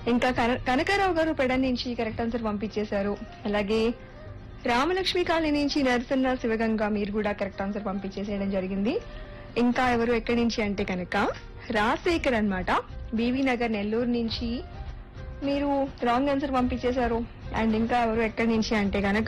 ఇంకా కన- కనకారావు గారు పెడ నుంచి కరెక్ట్ ఆన్సర్ పంపించేశారు అలాగే రామలక్ష్మి కాలనీ నుంచి నరసన్న శివగంగ మీరు కూడా కరెక్ట్ ఆన్సర్ పంపించేసేయడం జరిగింది ఇంకా ఎవరు ఎక్కడి నుంచి అంటే కనుక రాజశేఖర్ అన్నమాట బీవీ నగర్ నెల్లూరు నుంచి మీరు రాంగ్ ఆన్సర్ పంపించేశారు అండ్ ఇంకా ఎవరు ఎక్కడి నుంచి అంటే కనుక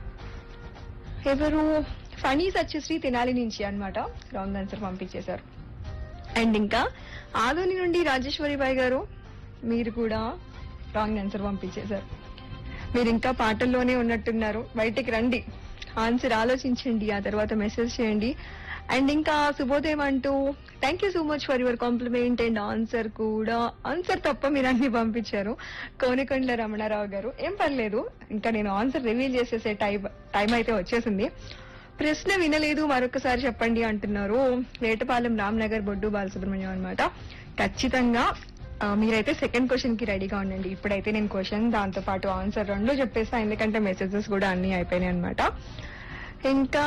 ఎవరు ఫనీ సత్యశ్రీ తినాలి నుంచి అన్నమాట రాంగ్ ఆన్సర్ పంపించేశారు అండ్ ఇంకా ఆదోని నుండి రాజేశ్వరి బాయ్ గారు మీరు కూడా రాంగ్ ఆన్సర్ పంపించేశారు మీరు ఇంకా పాటల్లోనే ఉన్నట్టున్నారు బయటికి రండి ఆన్సర్ ఆలోచించండి ఆ తర్వాత మెసేజ్ చేయండి అండ్ ఇంకా శుభోదయం అంటూ thank you so much for your compliment and answer కూడా ఆన్సర్ తప్ప మీరు అన్ని పంపించారు కోనికొండల రమణారావు గారు ఏం పర్లేదు ఇంకా నేను ఆన్సర్ రివీల్ చేసేసే టైం టైం అయితే వచ్చేసింది ప్రశ్న వినలేదు మరొకసారి చెప్పండి అంటున్నారు వేటపాలెం రామ్నగర్ బొడ్డు బాలసుబ్రహ్మణ్యం అన్నమాట ఖచ్చితంగా ఆ, మీరైతే సెకండ్ క్వశ్చన్ కి రెడీగా ఉండండి ఇప్పుడైతే నేను క్వశ్చన్ దాంతో పాటు ఆన్సర్ రెండు చెప్పేస్తా ఎందుకంటే మెసేజెస్ కూడా అన్ని అయిపోయినాయి అనమాట ఇంకా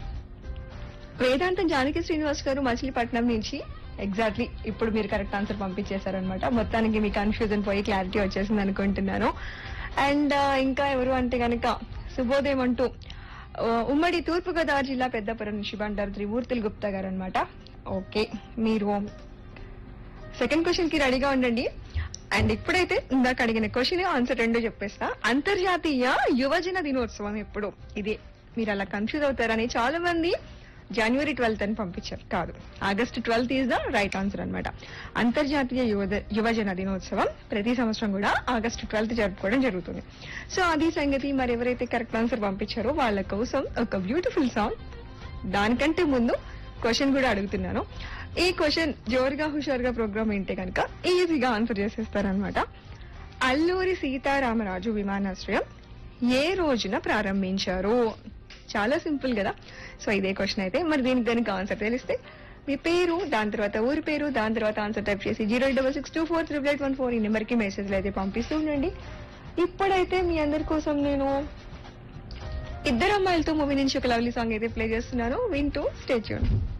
వేదాంతం జానకి శ్రీనివాస్ గారు మచిలీపట్నం నుంచి ఎగ్జాక్ట్లీ ఇప్పుడు మీరు కరెక్ట్ ఆన్సర్ పంపించేశారనమాట మొత్తానికి మీ కన్ఫ్యూజన్ పోయి క్లారిటీ వచ్చేసింది అనుకుంటున్నాను అండ్ ఇంకా ఎవరు అంటే కనుక శుభోదయం అంటూ ఆ, ఉమ్మడి తూర్పు గోదావరి జిల్లా పెద్దపురం నుంచి బండారు త్రిమూర్తులు గుప్తా గారు అనమాట ఓకే మీరు సెకండ్ క్వశ్చన్ కి రెడీగా ఉండండి అండ్ ఇప్పుడైతే ఇందాక అడిగిన క్వశ్చన్ ఆన్సర్ రెండు చెప్పేస్తా అంతర్జాతీయ యువజన దినోత్సవం ఎప్పుడు ఇది మీరు అలా కన్ఫ్యూజ్ అవుతారని చాలా మంది జనవరి ట్వెల్త్ అని పంపించారు కాదు August twelfth is the right answer అన్నమాట అంతర్జాతీయ యువద యువజన దినోత్సవం ప్రతి సంవత్సరం కూడా ఆగస్ట్ ట్వెల్త్ జరుపుకోవడం జరుగుతుంది సో అది సంగతి మరి ఎవరైతే కరెక్ట్ ఆన్సర్ పంపించారో వాళ్ళ కోసం ఒక బ్యూటిఫుల్ సాంగ్ దానికంటే ముందు క్వశ్చన్ కూడా అడుగుతున్నాను ఈ క్వశ్చన్ జోరుగా హుషారుగా ప్రోగ్రామ్ ఏంటే కనుక ఈజీగా ఆన్సర్ చేసేస్తారనమాట అల్లూరి సీతారామరాజు విమానాశ్రయం ఏ రోజున ప్రారంభించారు చాలా సింపుల్ కదా సో ఇదే క్వశ్చన్ అయితే మరి దీనికి కనుక ఆన్సర్ తెలిస్తే మీ పేరు దాని తర్వాత ఊరి పేరు దాని తర్వాత ఆన్సర్ టైప్ చేసి zero double six two four triple eight one four ఈ నెంబర్కి మెసేజ్లు అయితే పంపిస్తూ ఉండండి ఇప్పుడైతే మీ అందరి కోసం నేను ఇద్దరు అమ్మాయిలతో మూవీ నుంచి ఒక లవ్లీ సాంగ్ అయితే ప్లే చేస్తున్నాను వింటూ స్టేచ్యూన్